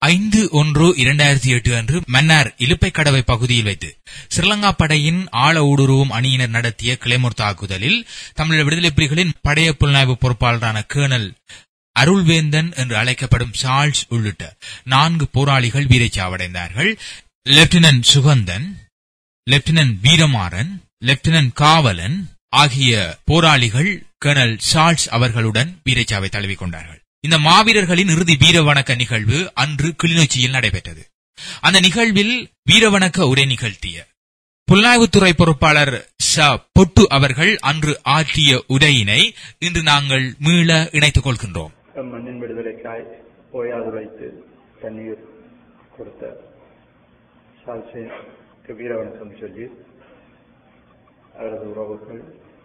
ஐந்து ஒன்று இரண்டாயிரத்தி எட்டு அன்று மன்னார் இலுப்பை கடவை பகுதியில் வைத்து ஸ்ரீலங்கா படையின் ஆழ ஊடுருவும் அணியினர் நடத்திய கிளைமோர் தாக்குதலில் தமிழர் விடுதலை புலிகளின் படைய புலனாய்வு பொறுப்பாளரான கேர்னல் அருள்வேந்தன் என்று அழைக்கப்படும் சார்ல்ஸ் உள்ளிட்ட நான்கு போராளிகள் வீரச்சாவடைந்தார்கள் lieutenant Suganthan lieutenant Veeramaran lieutenant Kavalan ஆகிய போராளிகள் கர்னல் சார்ல்ஸ் அவர்களுடன் வீரச்சாவை தழுவிக் கொண்டார்கள் இந்த மாவீரர்களின் இறுதி வீரவணக்க நிகழ்வு அன்று கிளிநொச்சியில் நடைபெற்றது அந்த நிகழ்வில் வீரவணக்க உரை நிகழ்த்திய புலனாய்வுத்துறை பொறுப்பாளர் ச பொட்டு அவர்கள் அன்று ஆற்றிய உரையினை இன்று நாங்கள் மீள இணைத்துக் கொள்கின்றோம் தம் மண்ணின் விடுதலைக்காய் ஓயாது வைத்து தண்ணீர் கொடுத்த சால்சேக்கு வீரவணக்கம் சொல்லி அவரது உறவுகள்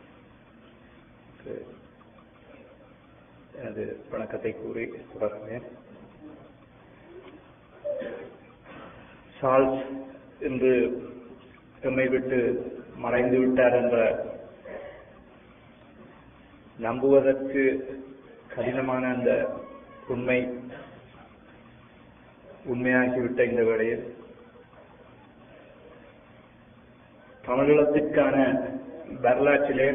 எனது வணக்கத்தை கூறி தொடர்கிறேன் சார்ல்ஸ் இன்று எம்மை விட்டு மறைந்து விட்டார் என்ற நம்புவதற்கு கடினமான அந்த உண்மை உண்மையாகிவிட்ட இந்த வேளையில் தமிழீழத்திற்கான வரலாற்றிலே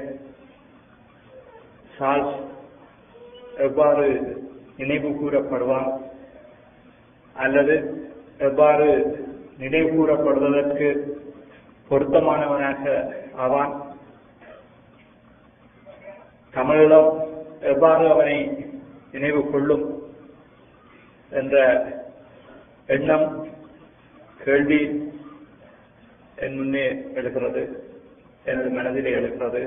சார்ஸ் எவ்வாறு நினைவு கூறப்படுவான் அல்லது எவ்வாறு நினைவு கூறப்படுவதற்கு பொருத்தமானவனாக ஆவான் தமிழீழம் எவ்வாறு அவனை நினைவு கொள்ளும் என்ற எண்ணம் கேள்வி என் முன்னே எழுகிறது எனது மனதிலே எழுகிறது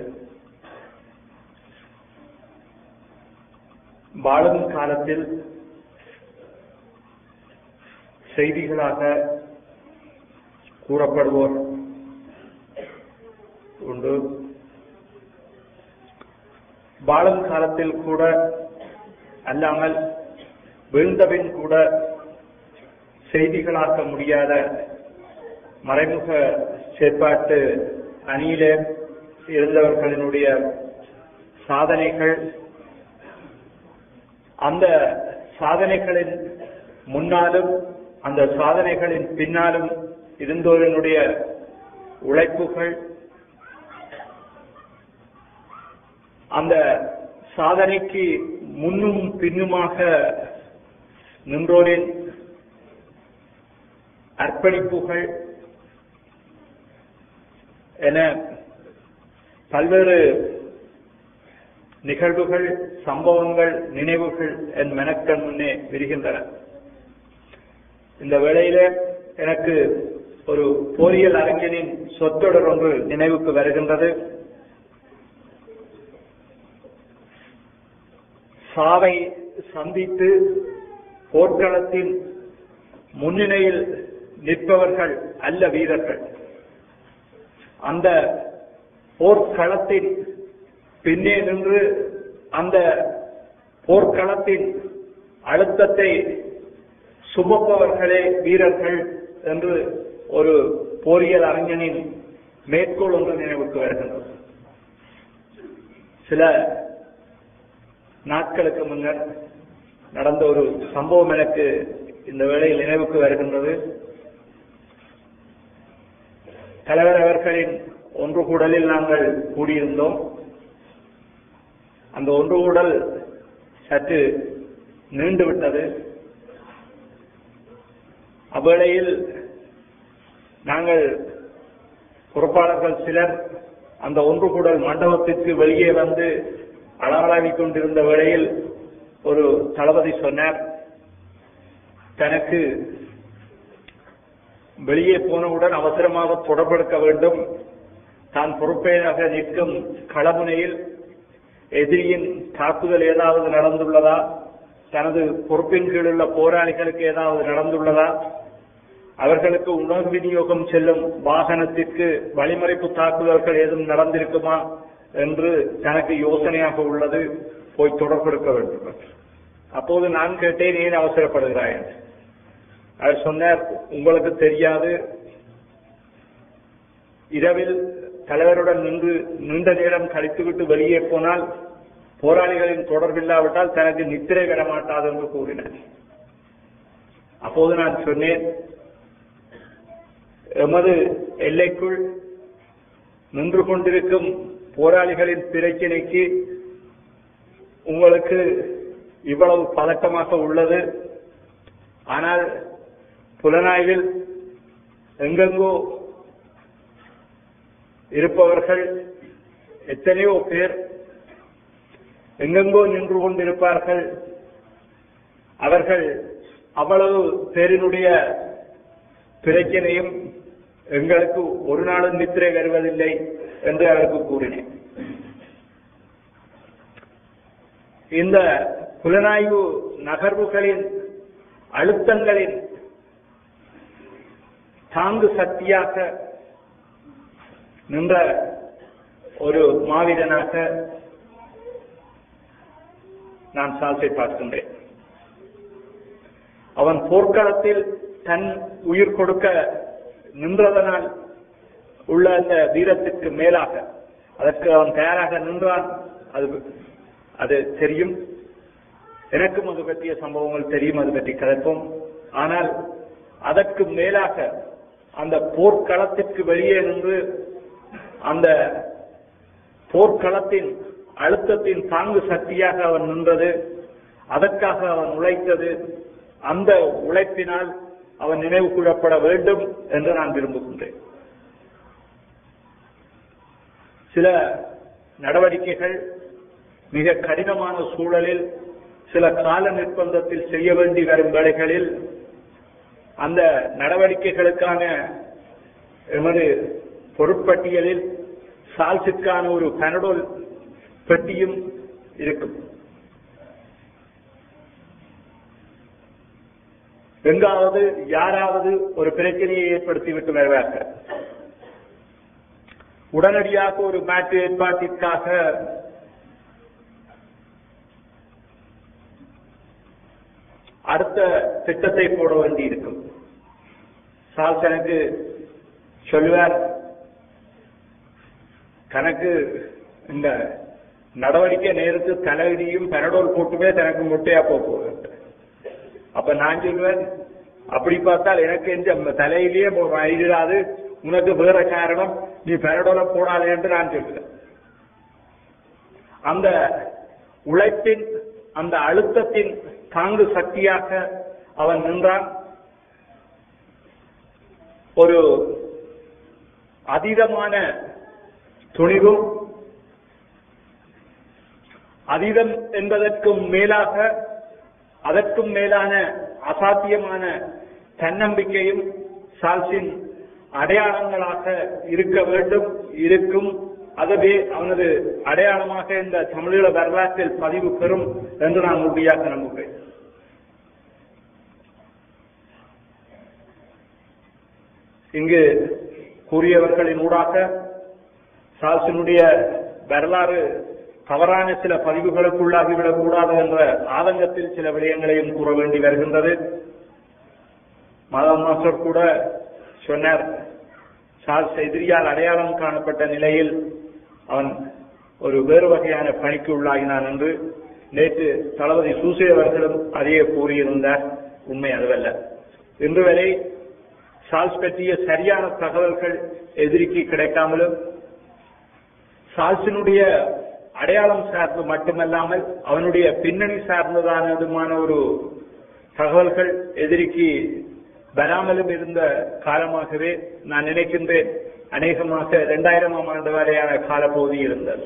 வாழும் காலத்தில் செய்திகளாக கூறப்படுவோர் உண்டு வாழும் காலத்தில் கூட அல்லாமல் வீழ்ந்தபின் கூட செய்திகளாக்க முடியாத மறைமுக செயற்பாட்டு அணியிலே இருந்தவர்களினுடைய சாதனைகள் அந்த சாதனைகளின் முன்னாலும் அந்த சாதனைகளின் பின்னாலும் இருந்தோரினுடைய உழைப்புகள் அந்த சாதனைக்கு முன்னும் பின்னுமாக நின்றோரின் அர்ப்பணிப்புகள் என பல்வேறு நிகழ்வுகள் சம்பவங்கள் நினைவுகள் என் மெனக்கண் முன்னே விரிகின்றன இந்த வேளையில எனக்கு ஒரு போரியல் அறிஞனின் சொற்றொடர் ஒன்று நினைவுக்கு வருகின்றது சாவை சந்தித்து போர்க்களத்தின் முன்னிலையில் நிற்பவர்கள் அல்ல வீரர்கள் அந்த போர்க்களத்தின் பின்னே நின்று அந்த போர்க்களத்தின் அழுத்தத்தை சுமப்பவர்களே வீரர்கள் என்று ஒரு போரியல் அறிஞனின் மேற்கோள் ஒன்று நினைவுக்கு வருகின்றது சில நாட்களுக்கு முன்னர் நடந்த ஒரு சம்பவம் எனக்கு இந்த வேளையில் நினைவுக்கு வருகின்றது தலைவர் அவர்களின் ஒன்று கூடலில் நாங்கள் கூடியிருந்தோம் அந்த ஒன்று கூடல் சற்று நீண்டு விட்டது அவ்வேளையில் நாங்கள் பொறுப்பாளர்கள் சிலர் அந்த ஒன்று கூடல் மண்டபத்திற்கு வெளியே வந்து அளவலாவிக் கொண்டிருந்த வேளையில் ஒரு தளபதி சொன்னார் தனக்கு வெளியே போனவுடன் அவசரமாக தொடர்பெடுக்க வேண்டும் தான் பொறுப்பேறாக நிற்கும் களமுனையில் எதிரியின் தாக்குதல் ஏதாவது நடந்துள்ளதா தனது பொறுப்பின் கீழ் உள்ள போராளிகளுக்கு ஏதாவது நடந்துள்ளதா அவர்களுக்கு உணவு விநியோகம் செல்லும் வாகனத்திற்கு வழிமறைப்பு தாக்குதல்கள் ஏதும் நடந்திருக்குமா என்று தனக்கு யோசனையாக உள்ளது போய் தொடர்பெடுக்க வேண்டும் அப்போது நான் கேட்டேன் ஏன் அவசரப்படுகிறாய் என்று. அவர் சொன்னார் உங்களுக்கு தெரியாது இரவில் தலைவருடன் நின்று நீண்ட நேரம் கழித்துவிட்டு வெளியே போனால் போராளிகளின் தொடர்பில்லாவிட்டால் தனக்கு நித்திரை விட மாட்டாது என்று கூறினார் அப்போது நான் சொன்னேன் எமது எல்லைக்குள் நின்று கொண்டிருக்கும் போராளிகளின் பிரச்சினைக்கு உங்களுக்கு இவ்வளவு பதட்டமாக உள்ளது ஆனால் புலனாய்வில் எங்கெங்கோ இருப்பவர்கள் எத்தனையோ பேர் எங்கெங்கோ நின்று கொண்டிருப்பார்கள் அவர்கள் அவ்வளவு பேரினுடைய பிரச்சனையும் எங்களுக்கு ஒரு நாளும் நித்திரை வருவதில்லை என்று அவருக்கு கூறினேன் இந்த புலனாய்வு நகர்வுகளின் அழுத்தங்களின் தாங்கு சக்தியாக நின்ற ஒரு மாவீரனாக நான் சால்சை பார்க்கின்றேன் அவன் போர்க்களத்தில் தன் உயிர் கொடுக்க நின்றதனால் உள்ள அந்த வீரத்திற்கு மேலாக அதற்கு அவன் தயாராக நின்றான் அது அது தெரியும் எனக்கும் அது பற்றிய சம்பவங்கள் தெரியும் அது பற்றி கதைப்போம் ஆனால் அதற்கு மேலாக அந்த போர்க்களத்திற்கு வெளியே நின்று அந்த போர்க்களத்தின் அழுத்தத்தின் தாங்கு சக்தியாக அவன் நின்றது அதற்காக அவன் உழைத்தது அந்த உழைப்பினால் அவன் நினைவு கூறப்பட வேண்டும் என்று நான் விரும்புகின்றேன் சில நடவடிக்கைகள் மிக கடினமான சூழலில் சில கால நிர்பந்தத்தில் செய்ய வேண்டி வரும் வேலைகளில் அந்த நடவடிக்கைகளுக்கான எமது பொருட்பட்டியலில் சால்ஸுக்கான ஒரு பனடோல் பெட்டியும் இருக்கும் எங்காவது யாராவது ஒரு பிரச்சனையை ஏற்படுத்திவிட்டு வருவார்கள் உடனடியாக ஒரு மாற்று ஏற்பாட்டிற்காக அடுத்த திட்டத்தை போட வேண்டி இருக்கும் சால்ஸ் எனக்கு சொல்லுவார் கணக்கு இந்த நடவடிக்கை நேருக்கு தலையிடியும் பெரடோல் போட்டுமே தனக்கு முட்டையா போகுது அப்ப நான் சொல்லுவேன் அப்படி பார்த்தால் எனக்கு எந்த தலையிலேயே இராது உனக்கு வேற காரணம் நீ பெரடோல போடாதே என்று நான் சொல்லுவேன் அந்த உழைப்பின் அந்த அழுத்தத்தின் தாங்கு சக்தியாக அவன் நின்றான் ஒரு அதீதமான துணிவும் அதீதம் என்பதற்கும் மேலாக அதற்கும் மேலான அசாத்தியமான தன்னம்பிக்கையும் சால்சின் அடையாளங்களாக இருக்க வேண்டும் இருக்கும் அதுவே அவனது அடையாளமாக இந்த தமிழீழ வரலாற்றில் பதிவு பெறும் என்று நான் உறுதியாக நம்புகிறேன் இங்கு கூறியவர்களின் ஊடாக சால்சினுடைய வரலாறு தவறான சில பதிவுகளுக்குள்ளாகிவிடக் கூடாது என்ற ஆதங்கத்தில் சில விடயங்களையும் கூற வேண்டி வருகின்றது மாதவ மாஸ்டர் கூட சொன்னார் சார்ஸ் எதிரியால் அடையாளம் காணப்பட்ட நிலையில் அவன் ஒரு வேறு வகையான பணிக்கு உள்ளாகினான் என்று நேற்று தளபதி சூசே அவர்களும் அதையே கூறியிருந்தார் உண்மை அதுவல்ல இன்று வரை சால்ஸ் பற்றிய சரியான தகவல்கள் எதிரிக்கு கிடைக்காமலும் சால்ஸினுடைய அடையாளம் சார்ந்து மட்டுமல்லாமல் அவனுடைய பின்னணி சார்ந்ததானதுமான ஒரு தகவல்கள் எதிரிக்கு வராமலும் இருந்த காலமாகவே நான் நினைக்கின்றேன் அநேகமாக இரண்டாயிரமாம் ஆண்டு வரையான காலப்பகுதி இருந்தது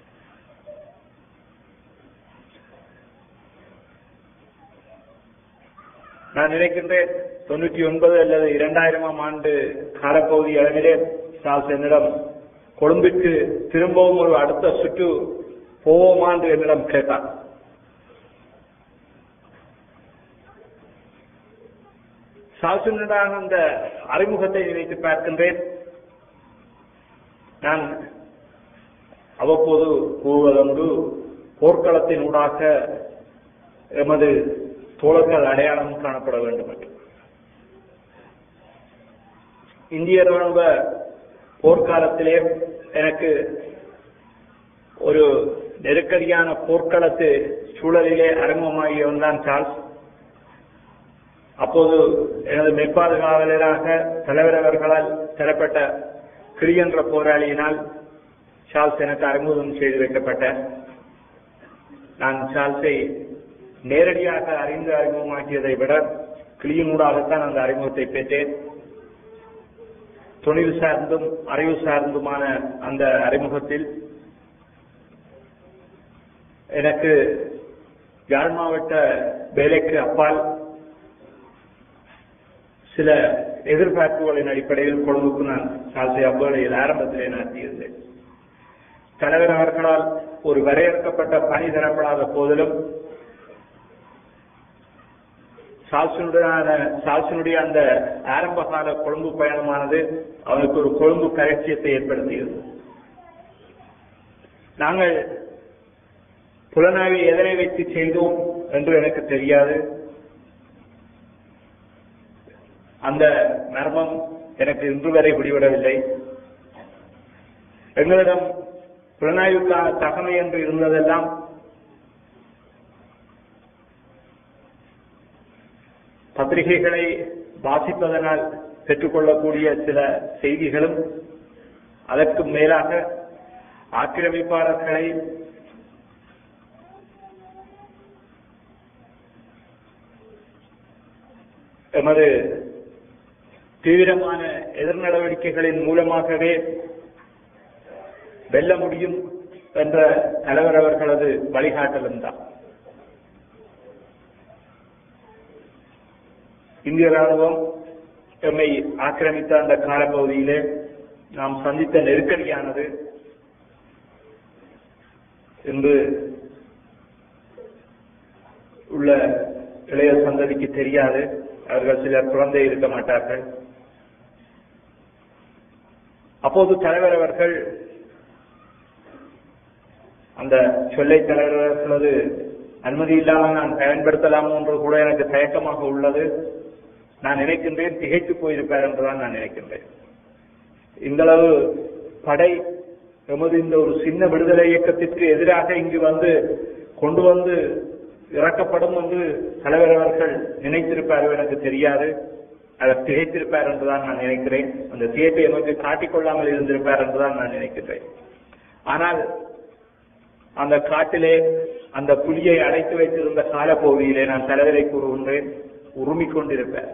நான் நினைக்கின்றேன் தொண்ணூற்றி ஒன்பது அல்லது இரண்டாயிரமாம் ஆண்டு காலப்பகுதி அளவிலே சால்ஸ் என்னிடம் கொழும்பிற்கு திரும்பவும் ஒரு அடுத்த சுற்று போவோமா என்று என்னிடம் கேட்டான் சால்சனுடான அந்த அறிமுகத்தை நினைத்து பார்க்கின்றேன் நான் அவ்வப்போது கூறுவதொன்று போர்க்களத்தின் ஊடாக எமது தோழர்கள் அடையாளம் காணப்பட வேண்டும் என்று இந்திய ராணுவ போர்க்காலத்திலே எனக்கு ஒரு நெருக்கடியான போர்க்களத்து சூழலிலே அறிமுகமாகியவன் தான் சார்ஸ் அப்போது எனது மெய்ப்பாதுகாவலராக தலைவர் அவர்களால் தரப்பட்ட கிரி என்ற போராளியினால் சார்ல்ஸ் எனக்கு அறிமுகம் செய்து வைக்கப்பட்ட நான் சார்ல்ஸை நேரடியாக அறிந்து அறிமுகமாக்கியதை விட கிளியினூடாகத்தான் அந்த அறிமுகத்தை பெற்றேன் தொழில் சார்ந்தும் அறிவு சார்ந்துமான அந்த அறிமுகத்தில் எனக்கு யாழ் மாவட்ட வேலைக்கு அப்பால் சில எதிர்பார்ப்புகளின் அடிப்படையில் கொழும்புக்கு நான் சால்சை அவ்வேளையில் ஆரம்பத்திலே நடத்தியிருந்தேன் தலைவர் அவர்களால் ஒரு வரையறுக்கப்பட்ட பணி தரப்படாத போதிலும் சால்சனுடனான சால்சனுடைய அந்த ஆரம்ப கால கொழும்பு பயணமானது அவனுக்கு ஒரு கொழும்பு கலட்சியத்தை ஏற்படுத்தியது நாங்கள் புலனாய்வை எதனை வைத்து செய்தோம் என்று எனக்கு தெரியாது அந்த மர்மம் எனக்கு இன்று வரை பிடிவிடவில்லை எங்களிடம் புலனாய்வுக்கான தகமை என்று இருந்ததெல்லாம் பத்திரிகைகளை வாசிப்பதனால் பெற்றுக்கொள்ளக்கூடிய சில செய்திகளும் அதற்கு மேலாக ஆக்கிரமிப்பாளர்களை எமது தீவிரமான எதிர் நடவடிக்கைகளின் மூலமாகவே வெல்ல முடியும் என்ற தலைவர் அவர்களது வழிகாட்டலும் தான் இந்திய ராணுவம் எம்மை ஆக்கிரமித்த அந்த காலப்பகுதியிலே நாம் சந்தித்த நெருக்கடியானது இன்று உள்ள இளைய சந்ததிக்கு தெரியாது அவர்கள் சிலர் குழந்தை இருக்க மாட்டார்கள் அப்போது தலைவர் அவர்கள் அந்த சொல்லை தலைவர் அவர்களது அனுமதி இல்லாமல் நான் பயன்படுத்தலாமோ என்று கூட எனக்கு தயக்கமாக உள்ளது நான் நினைக்கின்றேன் திகைத்து போயிருப்பார் என்றுதான் நான் நினைக்கின்றேன் இந்தளவு படை எமது இந்த ஒரு சின்ன விடுதலை இயக்கத்திற்கு எதிராக இங்கு வந்து கொண்டு வந்து இறக்கப்படும் என்று தலைவர் அவர்கள் நினைத்திருப்பார் எனக்கு தெரியாது அவர் திகைத்திருப்பார் என்றுதான் நான் நினைக்கிறேன் அந்த திகைப்பை எமக்கு காட்டிக்கொள்ளாமல் இருந்திருப்பார் என்றுதான் நான் நினைக்கின்றேன் ஆனால் அந்த காட்டிலே அந்த புலியை அடைத்து வைத்திருந்த காலப்பகுதியிலே நான் தலைவரை கூறுகின்றேன் உருமிக் கொண்டிருப்பேன்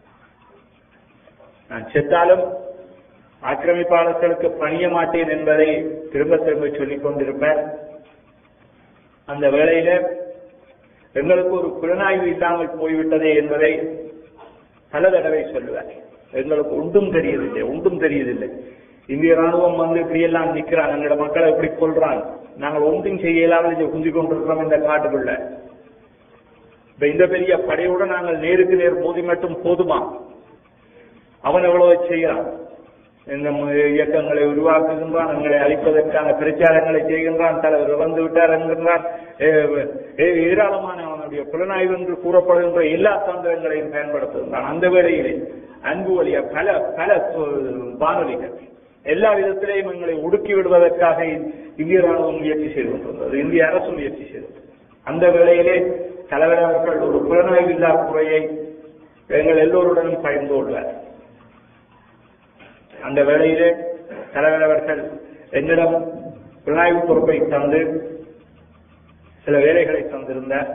நான் செத்தாலும் ஆக்கிரமிப்பாளர்களுக்கு பணிய மாட்டேன் என்பதை திரும்ப திரும்ப சொல்லிக் கொண்டிருப்பேன் அந்த வேளையில எங்களுக்கு ஒரு புலனாய்வு இல்லாமல் போய்விட்டதே என்பதை பல தடவை சொல்லுவேன் எங்களுக்கு ஒன்றும் தெரியவில்லை ஒன்றும் தெரியவில்லை இந்திய ராணுவம் வந்து இப்படியெல்லாம் நிற்கிறான் எங்களோட மக்களை எப்படி கொள்றான் நாங்கள் ஒன்றும் செய்ய இல்லாமல் இதை குந்தி கொண்டிருக்கிறோம் இந்த காட்டுக்குள்ள இப்ப இந்த பெரிய படையோடு நாங்கள் நேருக்கு நேர் மோதி மட்டும் போதுமா அவன் எவ்வளவு செய்கிறான் இந்த இயக்கங்களை உருவாக்குகின்றான் எங்களை அழிப்பதற்கான பிரச்சாரங்களை செய்கின்றான் தலைவர் இறந்து விட்டார் என்கின்றான் ஏராளமான அவனுடைய புலனாய்வு என்று கூறப்படுகின்ற எல்லா தந்திரங்களையும் பயன்படுத்துகின்றான் அந்த வேளையிலே அன்பு வழிய பல பல வானொலிகள் எல்லா விதத்திலையும் எங்களை ஒடுக்கி விடுவதற்காக இந்திய ராணுவம் முயற்சி செய்து கொண்டிருந்தது இந்திய அரசு முயற்சி செய்தது அந்த வேளையிலே தலைவர் அவர்கள் ஒரு புலனாய்வு இல்லா குறையை எங்கள் எல்லோருடனும் பகிர்ந்து கொள்வார் அந்த வேளையிலே தலைவர் அவர்கள் என்னிடம் புலனாய்வு பொறுப்பை தந்து சில வேலைகளை தந்திருந்தார்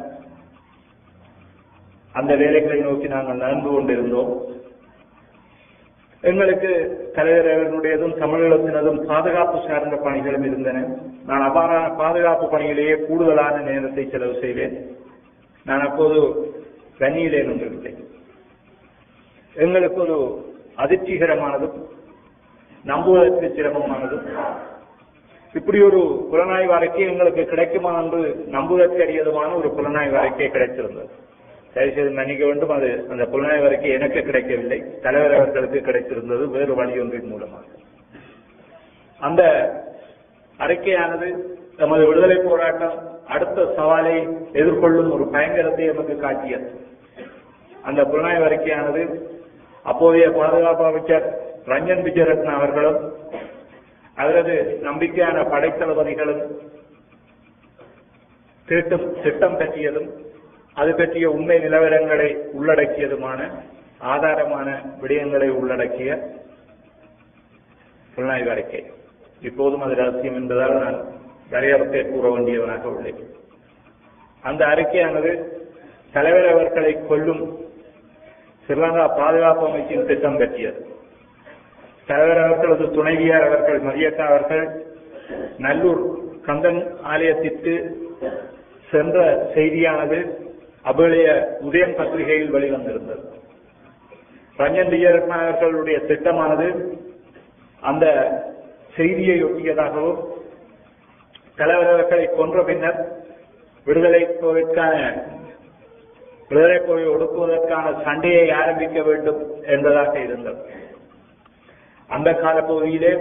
அந்த வேலைகளை நோக்கி நாங்கள் நடந்து கொண்டிருந்தோம் எங்களுக்கு தலைவர் அவர்களுடையதும் தமிழகத்தினதும் பாதுகாப்பு சார்ந்த பணிகளும் இருந்தன நான் அவ்வாறான பாதுகாப்பு பணியிலேயே கூடுதலான நேரத்தை செலவு செய்தேன் நான் அப்போது கனியிலே நின்றிருந்தேன் எங்களுக்கு ஒரு அதிர்ச்சிகரமானதும் நம்புவதற்கு சிரமமானதும் இப்படி ஒரு புலனாய்வு அறிக்கை எங்களுக்கு கிடைக்குமா என்று நம்புவதற்கு அறியதுமான ஒரு புலனாய்வு அறிக்கை கிடைத்திருந்தது தயவுசெய்து மன்னிக்க வேண்டும் அது அந்த புலனாய்வு அறிக்கை எனக்கு கிடைக்கவில்லை தலைவர் அவர்களுக்கு கிடைத்திருந்தது வேறு வழி ஒன்றின் மூலமாக அந்த அறிக்கையானது நமது விடுதலை போராட்டம் அடுத்த சவாலை எதிர்கொள்ளும் ஒரு பயங்கரத்தை நமக்கு காட்டியது அந்த புலனாய்வு அறிக்கையானது அப்போதைய பாதுகாப்பு அமைச்சர் ரஞ்சன் விஜயரத்ன அவர்களும் அவரது நம்பிக்கையான படைத்தளபதிகளும் திட்டம் திட்டம் பற்றியதும் அது பற்றிய உண்மை நிலவரங்களை உள்ளடக்கியதுமான ஆதாரமான விடயங்களை உள்ளடக்கிய புலனாய்வு அறிக்கை இப்போதும் அது ரகசியம் என்பதால் நான் வரையறுத்தே கூற வேண்டியவனாக உள்ளேன் அந்த அறிக்கையானது தலைவர் அவர்களை கொல்லும் ஸ்ரீலங்கா பாதுகாப்பு அமைச்சின் திட்டம் பற்றியது தலைவர் அவர்களது துணைவியார் அவர்கள் மரியக்கா அவர்கள் நல்லூர் கந்தன் ஆலயத்திற்கு சென்ற செய்தியானது அபேளைய உதயம் பத்திரிகையில் வெளிவந்திருந்தது ரஞ்சன் விஜயரத்னா அவர்களுடைய திட்டமானது அந்த செய்தியை ஒட்டியதாகவும் தலைவர் அவர்களை கொன்ற பின்னர் விடுதலை போவதற்கான விடுதலை போய் ஒடுக்குவதற்கான சண்டையை ஆரம்பிக்க வேண்டும் என்பதாக இருந்தது அந்த கால பகுதியிலே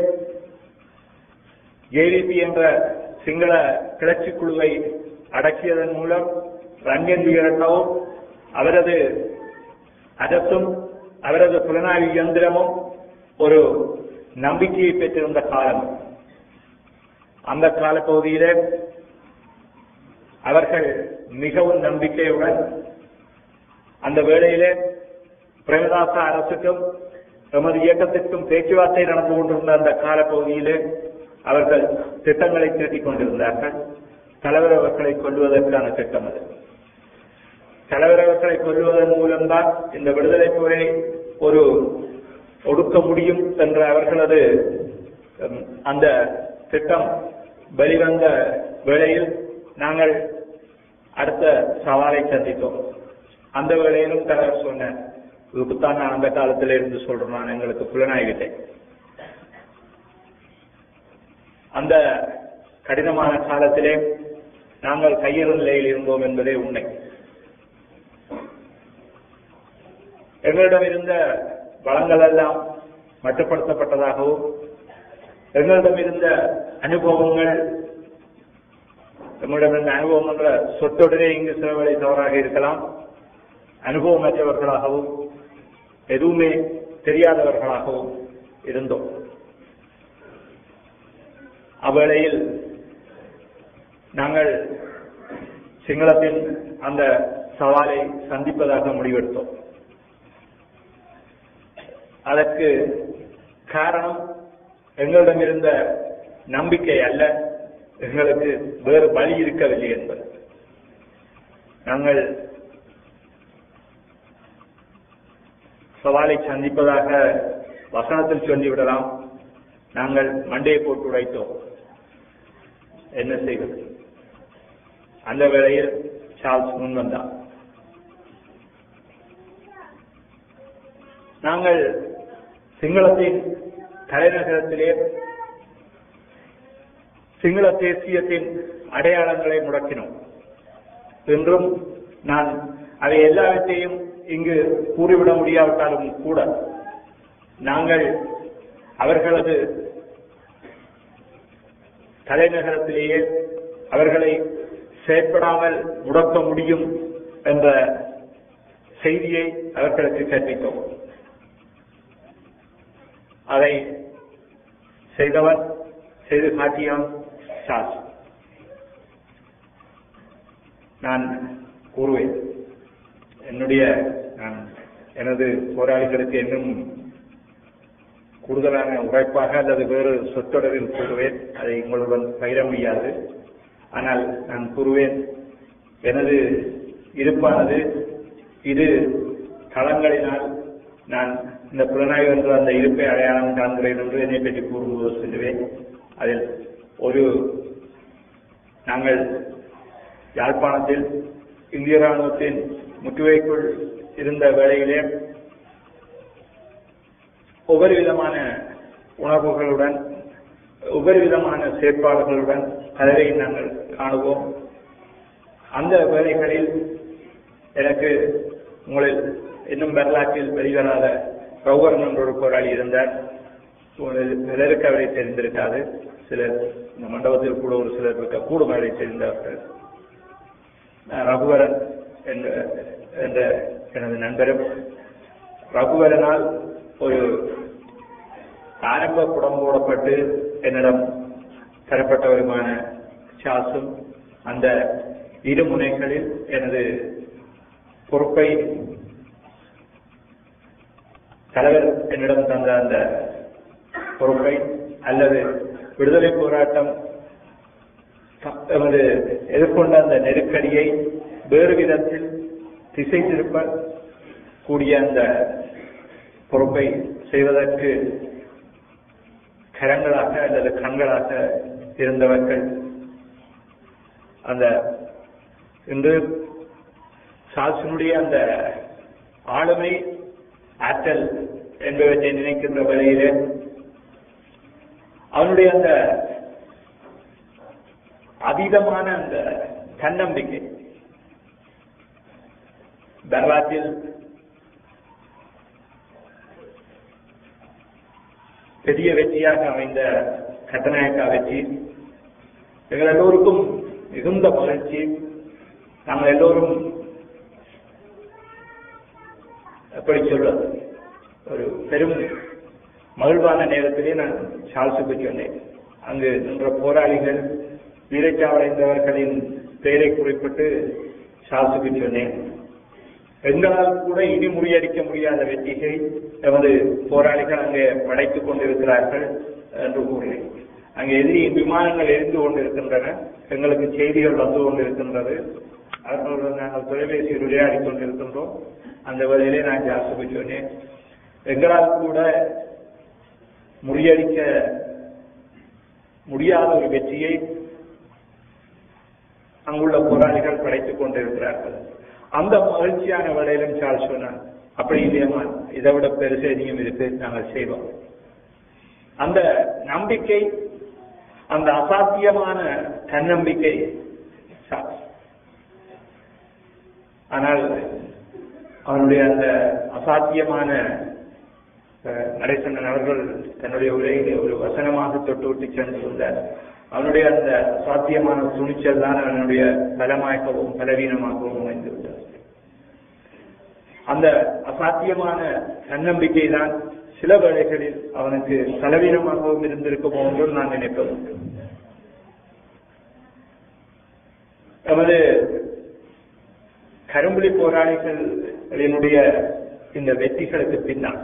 ஜேடிபி என்ற சிங்கள கிளர்ச்சி குழுவை அடக்கியதன் மூலம் ரங்கன் வீரட்டாவும் அவரது அரசும் அவரது புலனாய்வு இயந்திரமும் ஒரு நம்பிக்கையை பெற்றிருந்த காலம் அந்த கால பகுதியிலே அவர்கள் மிகவும் நம்பிக்கையுடன் அந்த வேளையிலே பிரேமதாச அரசுக்கும் எமது இயக்கத்திற்கும் பேச்சுவார்த்தை நடந்து கொண்டிருந்த அந்த காலப்பகுதியிலே அவர்கள் திட்டங்களை தீட்டிக் கொண்டிருந்தார்கள் தலைவர் அவர்களை கொல்வதற்கான திட்டம் அது தலைவர் அவர்களை கொல்வதன் மூலம்தான் இந்த விடுதலை போரை ஒரு ஒடுக்க முடியும் என்ற அவர்களது உம், அந்த திட்டம் வெளிவந்த வேளையில் நாங்கள் அடுத்த சவாலை சந்தித்தோம் அந்த வேளையிலும் தலைவர் சொன்னார் இதுக்குத்தான் நான் அந்த காலத்திலே இருந்து சொல்றேன் நான் எங்களுக்கு புலனாய்வில்லை அந்த கடினமான காலத்திலே நாங்கள் கையெழு நிலையில் இருந்தோம் என்பதே உண்மை எங்களிடம் இருந்த வளங்கள் எல்லாம் மட்டுப்படுத்தப்பட்டதாகவும் எங்களிடம் இருந்த அனுபவங்கள் எங்களிடம் இருந்த அனுபவம் என்ற சொத்தொடரே இங்கு செலவழி தவறாக இருக்கலாம் அனுபவமற்றவர்களாகவும் எதுவுமே தெரியாதவர்களாகவும் இருந்தோம் அவ்வேளையில் நாங்கள் சிங்களத்தின் அந்த சவாலை சந்திப்பதாக முடிவெடுத்தோம் அதற்கு காரணம் எங்களிடம் இருந்த நம்பிக்கை அல்ல எங்களுக்கு வேறு வழி இருக்கவில்லை என்பது நாங்கள் சவாலை சந்திப்பதாக வசனத்தில் சொல்லிவிடலாம் நாங்கள் மண்டையை போட்டு உடைத்தோம் என்ன செய்வது அந்த வேளையில் சார்ல்ஸ் முன் வந்தார் நாங்கள் சிங்களத்தின் தலைநகரத்திலே சிங்கள தேசியத்தின் அடையாளங்களை முடக்கினோம் என்றும் நான் அதை எல்லாவற்றையும் இங்கு கூறிவிட முடியாவிட்டாலும் கூட நாங்கள் அவர்களது தலைநகரத்திலேயே அவர்களை செயற்படாமல் முடக்க முடியும் என்ற செய்தியை அவர்களுக்கு கற்பித்தோம் அதை செய்தவன் செய்து காட்டியான் சாஸ் நான் கூறுவேன் என்னுடைய நான் எனது போராளிகளுக்கு இன்னும் கூடுதலான உழைப்பாக அல்லது வேறு சொற்றொடரில் கூறுவேன் அதை உங்களுடன் பயிர முடியாது ஆனால் நான் கூறுவேன் எனது இருப்பானது இரு களங்களினால் நான் இந்த புலனாய்வு என்ற அந்த இருப்பை அடையாளம் காண்கிறேன் என்று என்னை பற்றி கூறும்போது சொல்லுவேன் அதில் ஒரு நாங்கள் யாழ்ப்பாணத்தில் இந்திய ராணுவத்தின் முற்றுகைக்குள் இருந்த வேளையிலே ஒவ்வொரு விதமான உணர்வுகளுடன் ஒவ்வொரு விதமான செயற்பாடுகளுடன் கதவை நாங்கள் காணுவோம் அந்த வேலைகளில் எனக்கு உங்களில் இன்னும் வரலாற்றில் வெளிவராத ரவுகரன் என்ற ஒரு போராளி இருந்தார் உங்களில் சிலருக்கு அவரை தெரிந்திருக்காது சிலர் இந்த மண்டபத்தில் கூட ஒரு சிலர் இருக்க கூடும் அவரை தெரிந்தவர்கள் ரகுவரன் என்ற என்ற எனது நண்பரும் ரகுவரனால் ஒரு ஆரம்ப குடம் போடப்பட்டு என்னிடம் தரப்பட்டவருமான சாசும் அந்த இரு முனைகளில் எனது பொறுப்பை தலைவர் என்னிடம் தந்த அந்த பொறுப்பை அல்லது விடுதலை போராட்டம் எமது எதிர்கொண்ட அந்த நெருக்கடியை வேறு விதத்தில் திசை திருப்ப கூடிய அந்த பொறுப்பை செய்வதற்கு கரங்களாக அல்லது கண்களாக இருந்தவர்கள் அந்த இன்று சால்சனுடைய அந்த ஆளுமை ஆற்றல் என்பவற்றை நினைக்கின்ற வேளையிலே அவனுடைய அந்த அதீதமான அந்த தன்னம்பிக்கை வரலாற்றில் பெரிய வெற்றியாக அமைந்த கட்டநாயக்கா வெற்றி எங்கள் எல்லோருக்கும் மிகுந்த மகிழ்ச்சி நாங்கள் எல்லோரும் எப்படி சொல்வது ஒரு பெரும் மகிழ்வான நேரத்திலே நான் சால்சுக்கு சொன்னேன் அங்கு நின்ற போராளிகள் வீரச்சாவடைந்தவர்களின் பெயரை குறிப்பிட்டு சால்சுக்கு சொன்னேன் எங்களால் கூட இனி முறியடிக்க முடியாத வெற்றியை எமது போராளிகள் அங்கே படைத்துக் கொண்டிருக்கிறார்கள் என்று கூறினேன் அங்கே எதிரியின் விமானங்கள் எரிந்து கொண்டிருக்கின்றன எங்களுக்கு செய்திகள் வந்து கொண்டிருக்கின்றது அவர்களுடன் நாங்கள் தொலைபேசியில் விளையாடி கொண்டிருக்கின்றோம் அந்த வகையிலே நான் ஜாசுக்கு சொன்னேன் எங்களால் கூட முறியடிக்க முடியாத ஒரு வெற்றியை அங்குள்ள போராளிகள் படைத்துக் கொண்டிருக்கிறார்கள் அந்த மகிழ்ச்சியான வேலையிலும் சார் சொன்னான் அப்படி இல்லையம்மா இதை விட பெருசெதியும் இருக்கு நாங்கள் செய்வோம் அந்த நம்பிக்கை அந்த அசாத்தியமான தன்னம்பிக்கை ஆனால் அவனுடைய அந்த அசாத்தியமான நரேசன் அவர்கள் தன்னுடைய உரையிலே ஒரு வசனமாக தொட்டு விட்டு சென்றிருந்தார் அவனுடைய அந்த சாத்தியமான துணிச்சல் தான் அவனுடைய பலமாகவும் பலவீனமாகவும் அமைந்து விட்டார் அந்த அசாத்தியமான தன்னம்பிக்கை தான் சில வேளைகளில் அவனுக்கு பலவீனமாகவும் இருந்திருக்குமோ என்றும் நான் நினைக்க வேண்டும் நமது கரும்புலி போராளிகளினுடைய இந்த வெற்றிகளுக்கு பின்னால்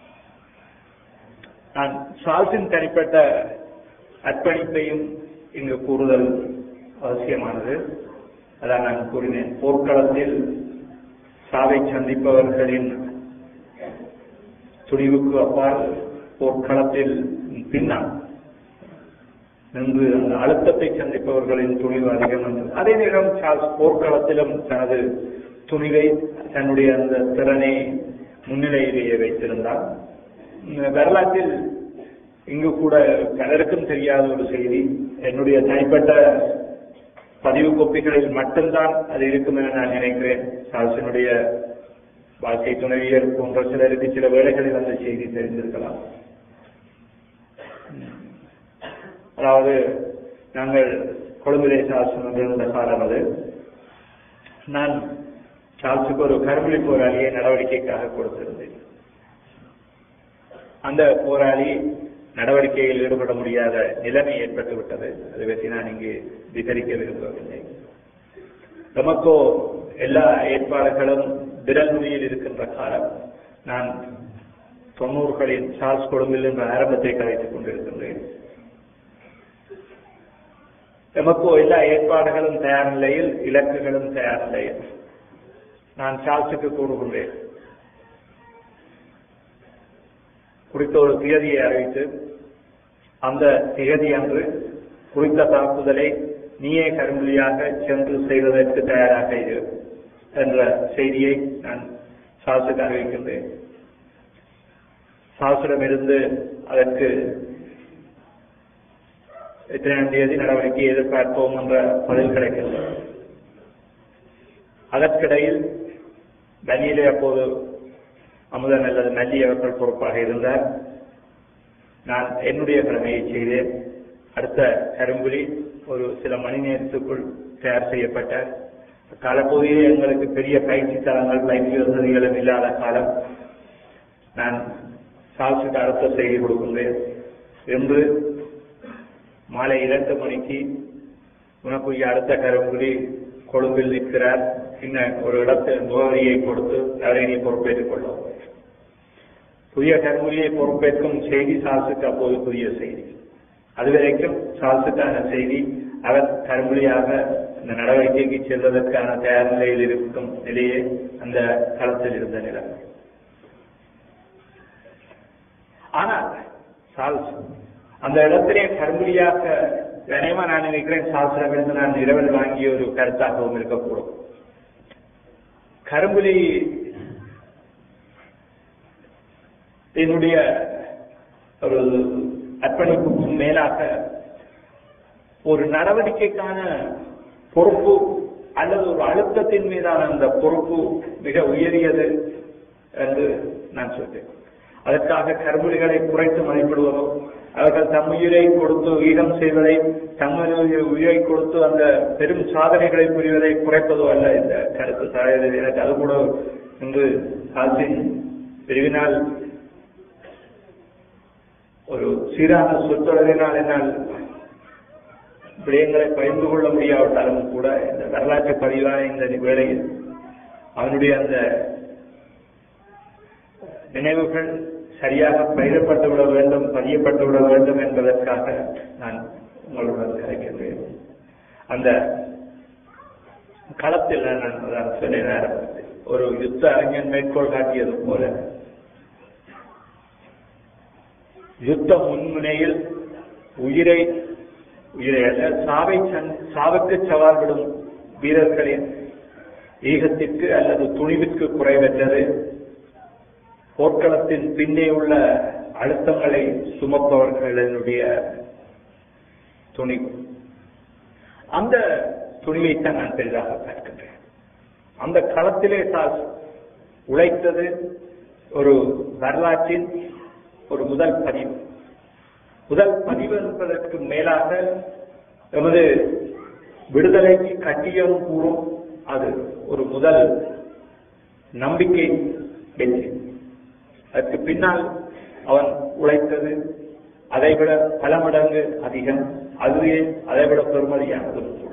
நான் சால்சின் தனிப்பட்ட அர்ப்பணிப்பையும் இங்கு கூறுதல் அவசியமானது அதான் நான் கூறினேன் போர்க்களத்தில் சாவை சந்திப்பவர்களின் துணிவுக்கு அப்பால் போர்க்களத்தில் பின்னால் நின்று அந்த அழுத்தத்தை சந்திப்பவர்களின் துணிவு அதிகம் என்று அதே நேரம் சார்ஸ் போர்க்களத்திலும் தனது துணிவை தன்னுடைய அந்த திறனை முன்னிலையிலேயே வைத்திருந்தார் வரலாற்றில் இங்கு கூட பலருக்கும் தெரியாத ஒரு செய்தி என்னுடைய தனிப்பட்ட பதிவு கோப்பிகளில் மட்டும்தான் அது இருக்கும் என நான் நினைக்கிறேன் சால்சனுடைய வாழ்க்கை துணைவியர் போன்ற சிலருக்கு சில வேளைகளில் அந்த செய்தி தெரிந்திருக்கலாம் அதாவது நாங்கள் கொழும்பிலே சால்சன் இருந்த காலம் அது நான் சால்ஸுக்கு ஒரு கருமொழி போராளியை நடவடிக்கைக்காக கொடுத்திருந்தேன் அந்த போராளி நடவடிக்கையில் ஈடுபட முடியாத நிலைமை ஏற்பட்டு விட்டது அதை பற்றி நான் இங்கு விவரிக்க விரும்பவில்லை நமக்கோ எல்லா ஏற்பாடுகளும் விரல் நுனியில் இருக்கின்ற காலம் நான் தொண்ணூறுகளின் சார்ஸ் கொழும்பில் என்ற ஆரம்பத்தை கலைத்துக் கொண்டிருக்கின்றேன் எமக்கோ எல்லா ஏற்பாடுகளும் தயார் நிலையில் இலக்குகளும் தயார் நிலையில் நான் சார்ஸுக்கு கூறுகின்றேன் குறித்த ஒரு திகதியை அறிவித்து அந்த திகதி அன்று குறித்த தாக்குதலை நீயே கரும்புலியாக சென்று செய்வதற்கு தயாராக இரு என்ற செய்தியை நான் சாசுக்கு அறிவிக்கின்றேன் சாசுடமிருந்து அதற்கு எத்தனையாம் தேதி நடவடிக்கை எதிர்பார்ப்போம் என்ற பதில் கிடைக்கின்றது அதற்கிடையில் பனியிலே அப்போது அமுதன் அல்லது நல்லி அவர்கள் பொறுப்பாக இருந்தார் நான் என்னுடைய கடமையை செய்தேன் அடுத்த கரும்புலி ஒரு சில மணி நேரத்துக்குள் தயார் செய்யப்பட்டார் காலப்பகுதியில் எங்களுக்கு பெரிய பயிற்சி தளங்கள் பயிற்சி வசதிகளும் இல்லாத காலம் நான் சால்சுக்கு அடுத்த செய்தி கொடுக்கின்றேன் என்று மாலை இரண்டு மணிக்கு உனக்குரிய அடுத்த கரும்புலி கொழும்பில் நிற்கிறார் சின்ன ஒரு இடத்தில் முகவரியை கொடுத்து அவரை நீ பொறுப்பேற்றுக் கொள்ளவும் புதிய கருமுறையை பொறுப்பேற்கும் செய்தி சால்ஸுக்கு அப்போது புதிய செய்தி அதுவரைக்கும் சால்ஸுக்கான செய்தி அவர் கருமொழியாக இந்த நடவடிக்கைக்கு செல்வதற்கான தயார் நிலையில் இருக்கும் நிலையே அந்த களத்தில் இருந்த நிலைமை ஆனால் சால்ஸ் அந்த இடத்திலே கருமொழியாக கனியமா நான் நினைக்கிறேன் சாஸ்திரமிருந்து நான் இரவல் வாங்கிய ஒரு கருத்தாகவும் இருக்கக்கூடும் கரும்புலி என்னுடைய ஒரு அர்ப்பணிப்புக்கும் மேலாக ஒரு நடவடிக்கைக்கான பொறுப்பு அல்லது ஒரு அழுத்தத்தின் மீதான அந்த பொறுப்பு மிக உயரியது என்று நான் சொல்றேன் அதற்காக கரும்புலிகளை குறைத்து மதிப்பிடுவதோ அவர்கள் தம் உயிரை கொடுத்து ஈகம் செய்வதை தம்முடைய உயிரை கொடுத்து அந்த பெரும் சாதனைகளை புரிவதை குறைப்பதோ அல்ல இந்த கருத்து சாயது எனக்கு அது கூட இன்று காசின் பிரிவினால் ஒரு சீரான சொற்றொடரினால் என்னால் விடயங்களை பகிர்ந்து கொள்ள முடியாவிட்டாலும் கூட இந்த வரலாற்று பதிவான இந்த வேளையில் அவனுடைய அந்த நினைவுகள் சரியாக பயிரப்பட்டு விட வேண்டும் பதியப்பட்டு விட வேண்டும் என்பதற்காக நான் உங்களுடன் கலைக்கின்றேன் அந்த களத்தில் நான் அதான் சொன்னேன் ஆரம்பத்தில் ஒரு யுத்த அறிஞன் மேற்கோள் காட்டியது போல யுத்த முன்முனையில் உயிரை உயிரை அல்ல சாவை சாவுக்கு சவால் விடும் வீரர்களின் ஈகத்திற்கு அல்லது துணிவிற்கு குறைவற்றது போர்க்களத்தின் பின்னே உள்ள அழுத்தங்களை சுமப்பவர்களுடைய துணிவு அந்த துணிவைத்தான் நான் பெரிதாக பார்க்கின்றேன் அந்த களத்திலே தான் உழைத்தது ஒரு வரலாற்றின் ஒரு முதல் பதிவு முதல் பதிவு என்பதற்கு மேலாக எமது விடுதலைக்கு கட்டியம் கூறும் அது ஒரு முதல் நம்பிக்கை வெற்றி அதற்கு பின்னால் அவன் உழைத்தது அதைவிட பல மடங்கு அதிகம் அதுவே அதைவிட பெருமதியானதும் கூட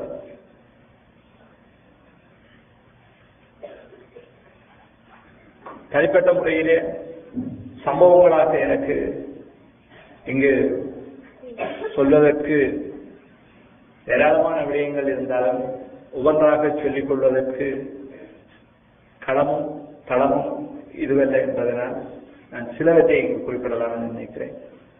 தனிப்பட்ட முறையிலே சம்பவங்களாக எனக்கு இங்கு சொல்வதற்கு ஏராளமான விடயங்கள் இருந்தாலும் ஒவ்வொன்றாக சொல்லிக் கொள்வதற்கு களமும் தளமும் இதுவல்ல என்பதனால் நான் சிலவற்றை இங்கு குறிப்பிடலாம் என்று நினைக்கிறேன்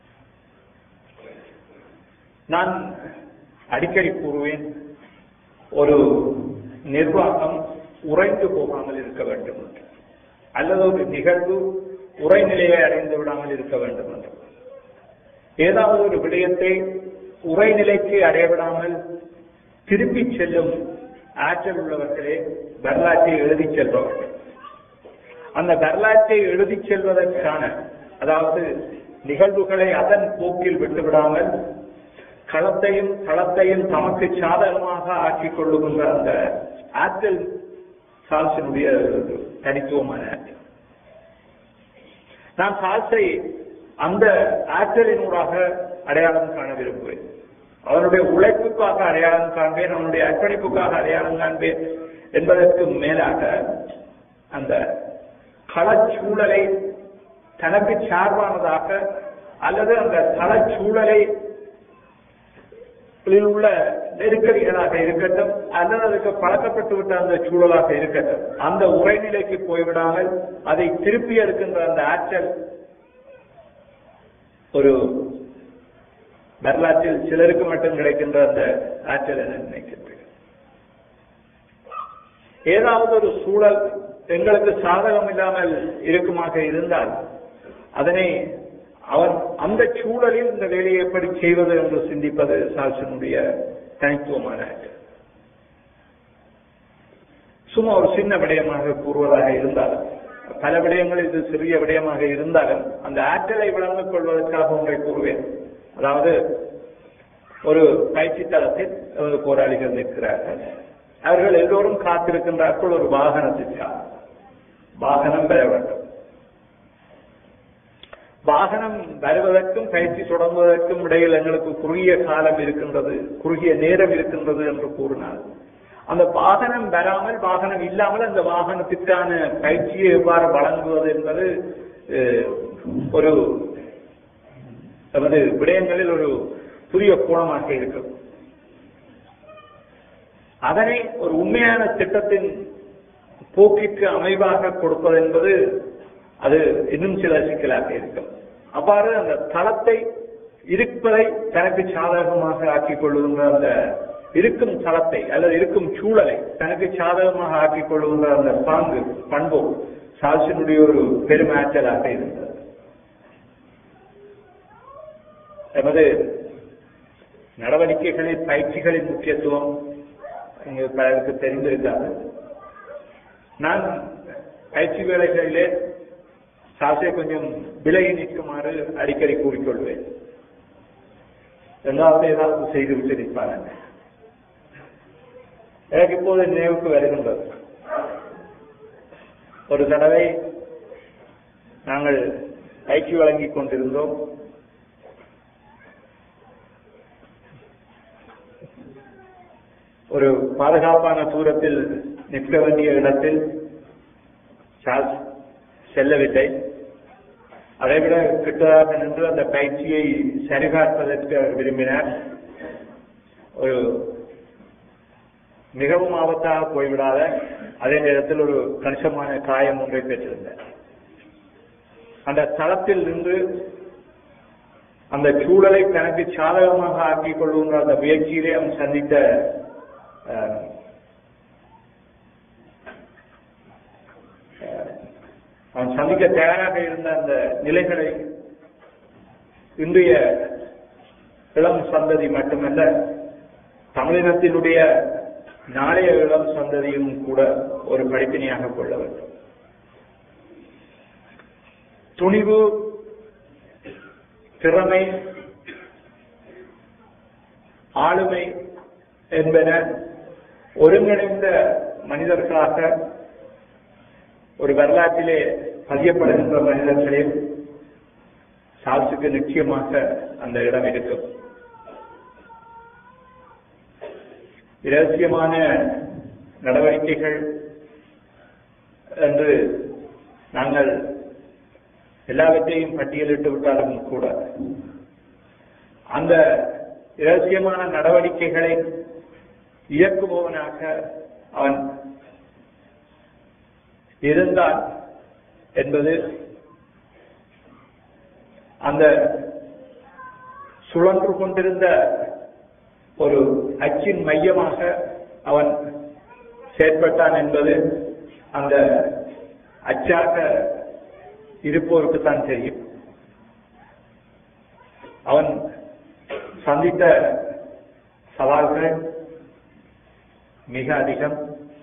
நான் அடிக்கடி கூறுவேன் ஒரு நிர்வாகம் உறைந்து போகாமல் இருக்க வேண்டும் என்று அல்லது ஒரு நிகழ்வு உரைநிலையை அடைந்து விடாமல் இருக்க வேண்டும் என்று ஏதாவது ஒரு விடயத்தை உரைநிலைக்கு அடையவிடாமல் திருப்பிச் செல்லும் ஆற்றல் உள்ளவர்களே வரலாற்றை எழுதிச் செல்பவர்கள் அந்த வரலாற்றை எழுதிச் செல்வதற்கான அதாவது நிகழ்வுகளை அதன் போக்கில் விட்டுவிடாமல் களத்தையும் களத்தையும் தமக்கு சாதகமாக ஆக்கிக் கொள்ளுகின்ற அந்த ஆற்றல் சால்சினுடைய தனித்துவமான ஆற்றல் நான் சால்சை அந்த ஆற்றலினூடாக அடையாளம் காண விரும்புவேன் அவனுடைய உழைப்புக்காக அடையாளம் காண்பேன் அவனுடைய அர்ப்பணிப்புக்காக அடையாளம் காண்பேன் என்பதற்கு மேலாக அந்த களச்சூழலை தனக்கு சார்பானதாக அல்லது அந்த களச்சூழலை உள்ள நெருக்கடிகளாக இருக்கட்டும் அல்லது அதுக்கு பழக்கப்பட்டு விட்ட அந்த சூழலாக இருக்கட்டும் அந்த உரைநிலைக்கு போய்விடாமல் அதை திருப்பி எடுக்கின்ற அந்த ஆற்றல் ஒரு வரலாற்றில் சிலருக்கு மட்டும் கிடைக்கின்ற அந்த ஆற்றல் என நினைக்கின்றேன் ஏதாவது ஒரு சூழல் எங்களுக்கு சாதகம் இல்லாமல் இருக்குமாக இருந்தால் அதனை அவன் அந்த சூழலில் இந்த வேலையை எப்படி செய்வது என்று சிந்திப்பது சால்சனுடைய தனித்துவமான சும்மா ஒரு சின்ன விடயமாக கூறுவதாக இருந்தாலும் பல விடயங்கள் இது சிறிய விடயமாக இருந்தாலும் அந்த ஆற்றலை விளங்கிக் கொள்வதற்காக ஒன்றை கூறுவேன் அதாவது ஒரு பயிற்சி தளத்தில் நமது போராளிகள் நிற்கிறார்கள் அவர்கள் எல்லோரும் காத்திருக்கின்றார்கள் ஒரு வாகனத்திற்காக வாகனம் பெற வேண்டும் வாகனம் வருவதற்கும் பயிற்சி தொடங்குவதற்கும் இடையில் எங்களுக்கு குறுகிய காலம் இருக்கின்றது குறுகிய நேரம் இருக்கின்றது என்று கூறினார் அந்த வாகனம் வராமல் வாகனம் இல்லாமல் அந்த வாகனத்திற்கான பயிற்சியை எவ்வாறு வழங்குவது என்பது அஹ், ஒரு நமது விடயங்களில் ஒரு புதிய கோணமாக இருக்கும் அதனை ஒரு உண்மையான திட்டத்தின் போக்கிற்கு அமைவாக கொடுப்பது என்பது அது இன்னும் சில சிக்கலாக இருக்கும் அவ்வாறு அந்த தளத்தை இருப்பதை தனக்கு சாதகமாக ஆக்கிக் கொள்ளுகின்ற அந்த இருக்கும் தளத்தை அல்லது இருக்கும் சூழலை தனக்கு சாதகமாக ஆக்கிக் கொள்ளுகின்ற அந்த பாங்கு பண்பு சால்சினுடைய ஒரு பெருமாற்றலாக இருந்தது எமது நடவடிக்கைகளில் பயிற்சிகளின் முக்கியத்துவம் இங்கு பலருக்கு தெரிந்திருக்காது நான் பயிற்சி வேலைகளிலே சாசை கொஞ்சம் விலகி நிற்குமாறு அடிக்கடி கூறிக்கொள்வேன் ரெண்டாவது ஏதாவது செய்து விட்டு நிற்பாங்க எனக்கு இப்போது நினைவுக்கு வருகின்றது ஒரு தடவை நாங்கள் பயிற்சி வழங்கிக் கொண்டிருந்தோம் ஒரு பாதுகாப்பான தூரத்தில் நிற்க வேண்டிய இடத்தில் சார்ஸ் செல்லவில்லை அதைவிட கிட்டதாக நின்று அந்த பயிற்சியை சரிபார்ப்பதற்கு அவர் விரும்பினார் ஒரு மிகவும் ஆபத்தாக போய்விடாத அதே நேரத்தில் ஒரு கணிசமான காயம் ஒன்றை பெற்றிருந்தார் அந்த தளத்தில் நின்று அந்த சூழலை தனக்கு சாதகமாக ஆக்கிக் கொள்ளுகின்ற அந்த முயற்சியிலே அவன் சந்தித்த அஹ், அஹ், அவன் சந்திக்க தயாராக இருந்த அந்த நிலைகளை இன்றைய இளம் சந்ததி மட்டுமல்ல தமிழினத்தினுடைய நாளைய இளம் சந்ததியும் கூட ஒரு படிப்பினையாக கொள்ள வேண்டும் துணிவு திறமை ஆளுமை என்பன ஒருங்கிணைந்த மனிதர்களாக ஒரு வரலாற்றிலே பதியப்படுகின்ற மனிதர்களில் சால்ஸுக்கு நிச்சயமாக அந்த இடம் இருக்கும் இரகசியமான நடவடிக்கைகள் என்று நாங்கள் எல்லாவற்றையும் பட்டியலிட்டு விட்டாலும் கூட அந்த இரகசியமான நடவடிக்கைகளை இயக்குபவனாக அவன் இருந்தான் என்பது அந்த சுழன்று கொண்டிருந்த ஒரு அச்சின் மையமாக அவன் செயற்பட்டான் என்பது அந்த அச்சாக இருப்போருக்கு தான் தெரியும் அவன் சந்தித்த சவால்கள் மிக அதிகம்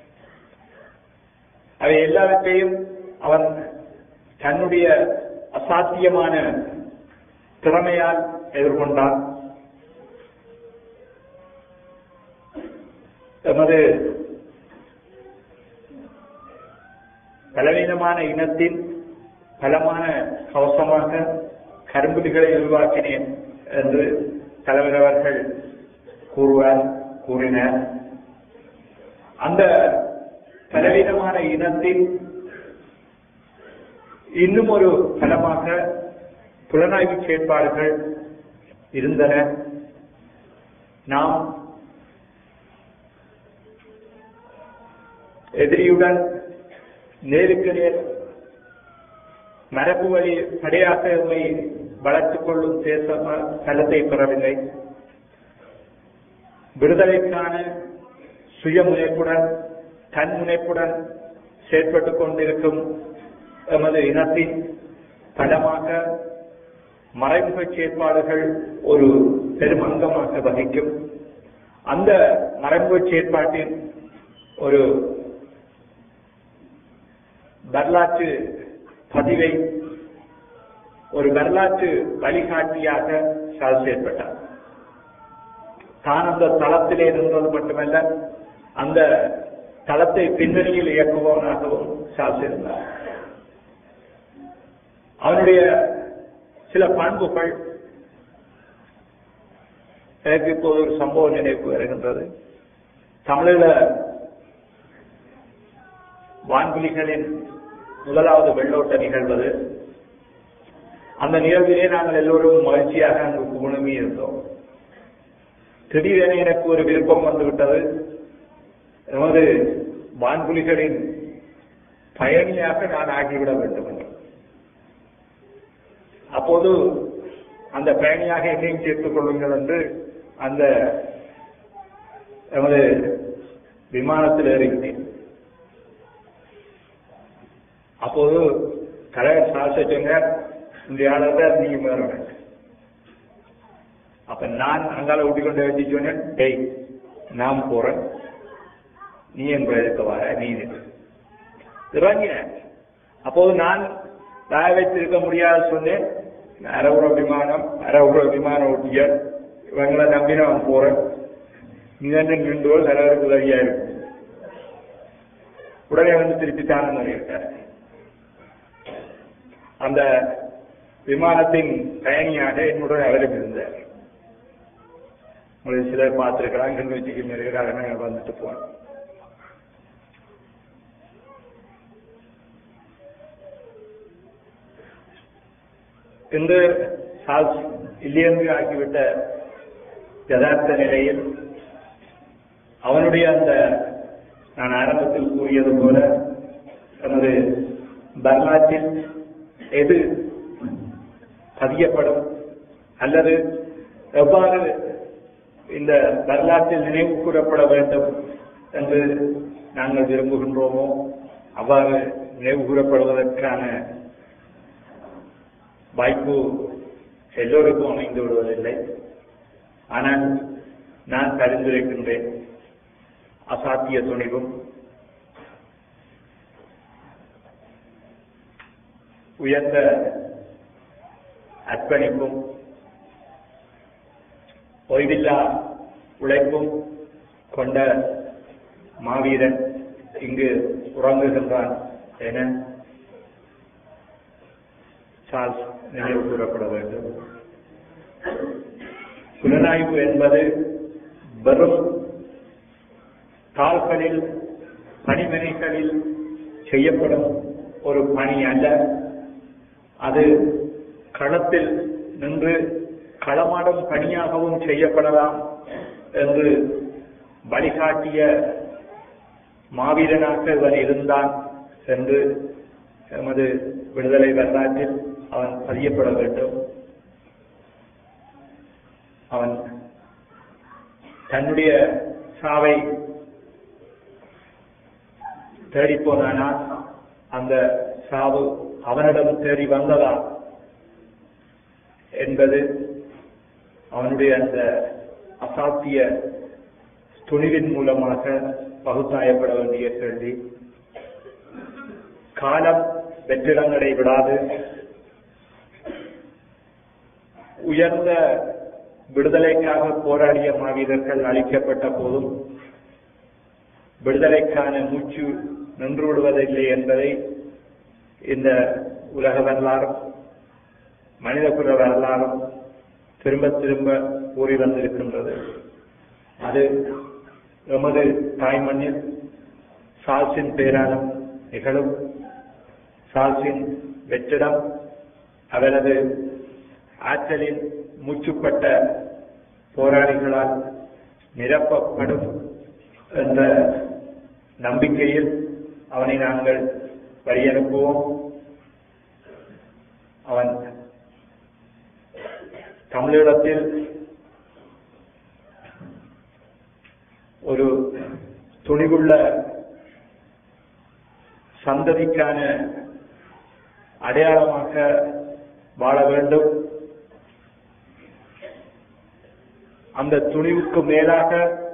அவை எல்லாவற்றையும் அவன் தன்னுடைய அசாத்தியமான திறமையால் எதிர்கொண்டான் எமது பலவீனமான இனத்தின் பலமான கவசமாக கரும்புலிகளை உருவாக்கினேன் என்று தலைவர் அவர்கள் கூறுவார் கூறினார் அந்த பலவீனமான இனத்தின் இன்னும் ஒரு பலமாக புலனாய்வு செயற்பாடுகள் இருந்தன நாம் எதிரியுடன் நேருக்கு நேர் மரபு வழி படையாக்கமை வளர்த்துக் கொள்ளும் தேச பலத்தை பெறவில்லை விடுதலைக்கான சுயமுனைப்புடன் தன்முனைப்புடன் செயற்பட்டுக் கொண்டிருக்கும் எமது இனத்தின் பலமாக மறைமுக செயற்பாடுகள் ஒரு பெரும் அங்கமாக வகிக்கும் அந்த மறைமுக செயற்பாட்டின் ஒரு வரலாற்று பதிவை ஒரு வரலாற்று வழிகாட்டியாக சால் செயற்பட்டார் தான் அந்த தளத்திலே இருந்தது மட்டுமல்ல அந்த தளத்தை பின்னணியில் இயக்குபவனாகவும் சால் இருந்தார் அவனுடைய சில பண்புகள் எனக்கு இப்போது ஒரு சம்பவம் நினைவுக்கு வருகின்றது தமிழில வான்புலிகளின் முதலாவது வெள்ளோட்ட நிகழ்வது அந்த நிகழ்விலே நாங்கள் எல்லோரும் மகிழ்ச்சியாக அங்கு குழுமி இருந்தோம் திடீரென எனக்கு ஒரு விருப்பம் வந்துவிட்டது நமது வான்புலிகளின் பயணியாக நான் ஆகிவிட வேண்டும் என்று அப்போது அந்த பயணியாக என்னையும் சேர்த்துக் கொள்ளுங்கள் என்று அந்த நமது விமானத்தில் ஏறிவிட்டேன் அப்போது தலைவர் சாச சொன்னார் இந்த ஆளர் நீங்க மேறணும் அப்ப நான் அங்கால ஊட்டி கொண்டு வச்சு சொன்னேன் டேய் நான் போறேன் நீ எங்க இருக்க வர நீ இறங்கினேன் அப்போது நான் தாய வைத்திருக்க முடியாது சொன்னேன் அரவுற விமானம் அரவுற விமான ஓட்டியர் இவங்களை நம்பி நான் போறேன் நீ தான் நின்று தலைவருக்கு உதவியா இருக்கும் உடனே வந்து திருப்பி தானே இருக்கார் அந்த விமானத்தின் பயணியாக என்னுடன் அவரும் இருந்தார் உங்களை சிலர் பார்த்திருக்கலாம் கல்வெச்சிக்கு இருக்கிறாங்க வந்துட்டு போனோம் இன்று சால்ஸ் இல்லியந்து ஆக்கிவிட்ட யதார்த்த நிலையில் அவனுடைய அந்த நான் ஆரம்பத்தில் கூறியது போல நமது வரலாற்றில் எது பதியப்படும் அல்லது எவ்வாறு இந்த வரலாற்றில் நினைவு கூறப்பட வேண்டும் என்று நாங்கள் விரும்புகின்றோமோ அவ்வாறு நினைவு கூறப்படுவதற்கான வாய்ப்பு எல்லோருக்கும் அமைந்து விடுவதில்லை ஆனால் நான் பரிந்துரைக்கின்றேன் அசாத்திய துணிவும் உயர்ந்த அர்ப்பணிப்பும் ஓய்வில்லா உழைப்பும் கொண்ட மாவீரன் இங்கு உறங்குகின்றான் என சார்ஸ் நினைவு கூறப்பட வேண்டும் புலனாய்வு என்பது வெறும் தாள்களில் பணிமனைகளில் செய்யப்படும் ஒரு பணி அல்ல அது களத்தில் நின்று களமாடும் பணியாகவும் செய்யப்படலாம் என்று வழிகாட்டிய மாவீரனாக இவன் இருந்தான் என்று எமது விடுதலை வரலாற்றில் அவன் பதியப்பட வேண்டும் அவன் தன்னுடைய சாவை தேடிப்போனானா அந்த சாவு அவனிடம் தேடி வந்ததா என்பது அவனுடைய அந்த அசாத்திய துணிவின் மூலமாக பகுத்தாயப்பட வேண்டிய கேள்வி காலம் வெற்றிடங்களை விடாது உயர்ந்த விடுதலைக்காக போராடிய மாவீரர்கள் அளிக்கப்பட்ட போதும் விடுதலைக்கான மூச்சு நின்று விடுவதில்லை என்பதை இந்த உலக வரலாறும் மனிதகுல வரலாறும் திரும்ப திரும்ப கூறி வந்திருக்கின்றது அது எமது தாய்மண்ணில் சால்சின் பேராலும் நிகழும் சால்சின் வெற்றிடம் அவரது ஆற்றலின் மூச்சுப்பட்ட போராளிகளால் நிரப்பப்படும் என்ற நம்பிக்கையில் அவனை நாங்கள் வழியனுப்புவோம் அவன் தமிழீழத்தில் ஒரு துணிவுள்ள சந்ததிக்கான அடையாளமாக வாழ வேண்டும் அந்த துணிவுக்கு மேலாக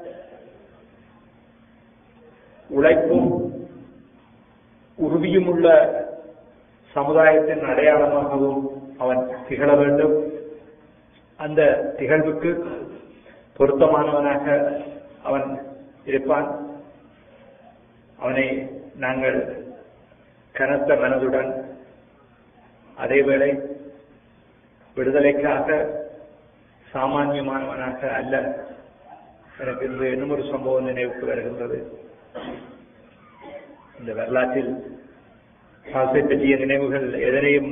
உழைப்பும் உறுதியும் உள்ள சமுதாயத்தின் அடையாளமாகவும் அவன் திகழ வேண்டும் அந்த திகழ்வுக்கு பொருத்தமானவனாக அவன் இருப்பான் அவனை நாங்கள் கனத்த மனதுடன் அதேவேளை விடுதலைக்காக சாமானியமானவனாக அல்ல எனக்கு இன்று இன்னும் ஒரு சம்பவம் நினைவுக்கு வருகின்றது இந்த வரலாற்றில் சால்ஸை பற்றிய நினைவுகள் எதனையும்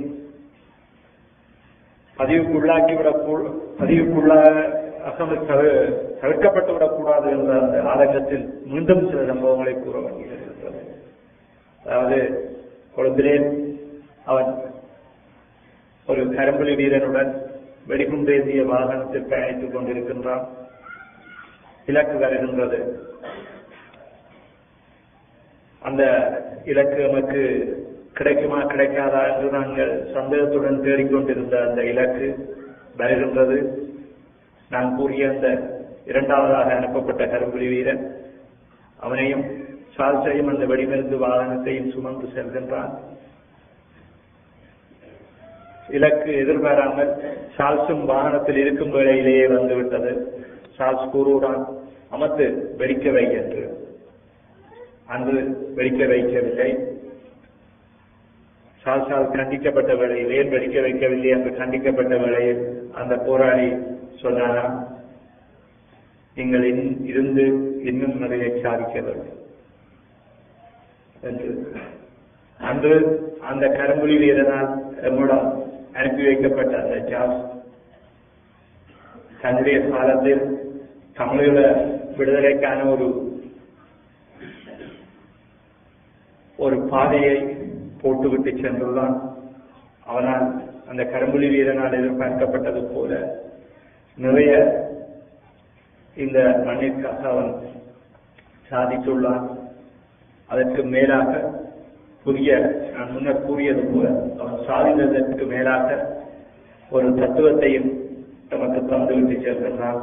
பதிவுக்குள்ளாக்கிவிடக் கூ- பதிவுக்குள்ளாக அசம- தவிர- தவிர்க்கப்பட்டு விடக்கூடாது என்ற அந்த ஆதங்கத்தில் மீண்டும் சில சம்பவங்களை கூற வேண்டியிருக்கிறது அதாவது கொழும்பிலே அவன் ஒரு கரும்புலி வீரனுடன் வெடிகுண்டேந்திய வாகனத்தில் பயணித்துக் கொண்டிருக்கின்றான் இலக்கு வருகின்றது அந்த இலக்கு நமக்கு கிடைக்குமா கிடைக்காதா என்று நாங்கள் சந்தேகத்துடன் தேடிக்கொண்டிருந்த அந்த இலக்கு வருகின்றது நான் கூறிய அந்த இரண்டாவதாக அனுப்பப்பட்ட கரும்புலி வீரன் அவனையும் சால்சையும் அந்த வெடிமருந்து வாகனத்தையும் சுமந்து செல்கின்றான் இலக்கு எதிர்பாராமல் சால்ஸும் வாகனத்தில் இருக்கும் வேளையிலேயே வந்துவிட்டது சால்ஸ் கூறுகிறான் அமர்த்து வெடிக்க வை என்று அன்று வெடிக்க வைக்கவில்லை சால்சால் கண்டிக்கப்பட்ட வேளையில் ஏன் வெடிக்க வைக்கவில்லை என்று கண்டிக்கப்பட்ட வேளையில் அந்த போராளி சொன்னாரா நீங்கள் இன்- இருந்து இன்னும் நிறைய சாதிக்க வேண்டும் என்று அன்று அந்த கரும்புலி வீரனால் நம்முடன் அனுப்பி வைக்கப்பட்ட அந்த ஜாஸ் தன்னுடைய காலத்தில் தமிழீழ விடுதலைக்கான ஒரு ஒரு பாதையை போட்டுவிட்டு சென்றுள்ளான் அவனால் அந்த கரும்புலி வீரனால் எதிர்பார்க்கப்பட்டது போல நிறைய இந்த மண்ணிற்காக அவன் சாதித்துள்ளான் அதற்கு மேலாக புதிய நான் முன்னர் கூறியது போல அவன் சாதித்ததற்கு மேலாக ஒரு தத்துவத்தையும் நமக்கு தந்துவிட்டு செல்கின்றான்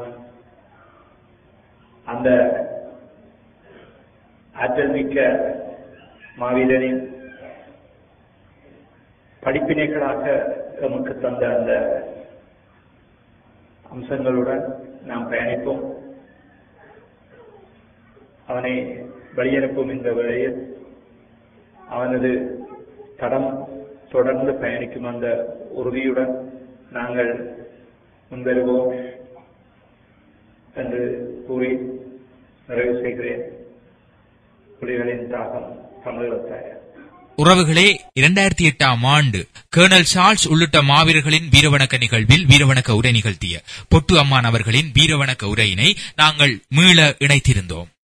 அந்த ஆற்றல் மிக்க மாவீரனின் படிப்பினைகளாக நமக்கு தந்த அந்த அம்சங்களுடன் நாம் பயணிப்போம் அவனை வழியனுப்பும் இந்த வேளையில் அவனது தடம் தொடர்ந்து பயணிக்கும் அந்த உறுதியுடன் நாங்கள் முன்வருவோம் என்று கூறி நிறைவு செய்கிறேன் புலிகளின் தாகம் தமிழகத்தாய உறவுகளே இரண்டாயிரத்தி எட்டாம் ஆண்டு கர்னல் சார்ல்ஸ் உள்ளிட்ட மாவீரர்களின் வீரவணக்க நிகழ்வில் வீரவணக்க உரை நிகழ்த்திய பொட்டு அம்மான் அவர்களின் வீரவணக்க உரையினை நாங்கள் மீள இணைத்திருந்தோம்